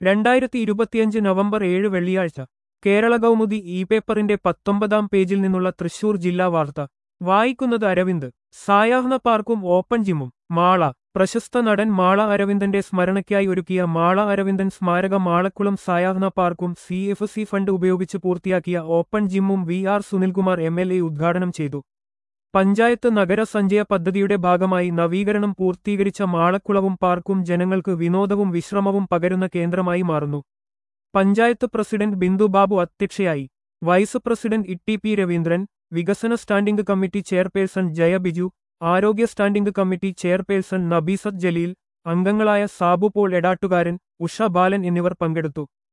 രണ്ടായിരത്തി ഇരുപത്തിയഞ്ച് നവംബർ ഏഴ് വെള്ളിയാഴ്ച കേരള കൗമുദി ഇ പേപ്പറിന്റെ പത്തൊമ്പതാം പേജിൽ നിന്നുള്ള തൃശൂർ ജില്ലാ വാർത്ത വായിക്കുന്നത് അരവിന്ദ് സായാഹ്ന പാർക്കും ഓപ്പൺ ജിമ്മും മാള പ്രശസ്ത നടൻ മാള അരവിന്ദന്റെ സ്മരണയ്ക്കായി ഒരുക്കിയ മാള അരവിന്ദൻ സ്മാരക മാളക്കുളം സായാഹ്ന പാർക്കും സി എഫ് സി ഫണ്ട് ഉപയോഗിച്ച് പൂർത്തിയാക്കിയ ഓപ്പൺ ജിമ്മും V R Sunilkumar M L A ഉദ്ഘാടനം ചെയ്തു പഞ്ചായത്ത് നഗര സഞ്ചയ പദ്ധതിയുടെ ഭാഗമായി നവീകരണം പൂർത്തീകരിച്ച മാളക്കുളവും പാർക്കും ജനങ്ങൾക്ക് വിനോദവും വിശ്രമവും പകരുന്ന കേന്ദ്രമായി മാറുന്നു പഞ്ചായത്ത് പ്രസിഡന്റ് ബിന്ദു ബാബു അധ്യക്ഷയായി vice president Itty P Raveendran വികസന standing committee chairperson Jaya Biju ആരോഗ്യ standing committee chairperson Nabeesath Jaleel അംഗങ്ങളായ സാബു പോൾ എടാട്ടുകാരൻ ഉഷ ബാലൻ എന്നിവർ പങ്കെടുത്തു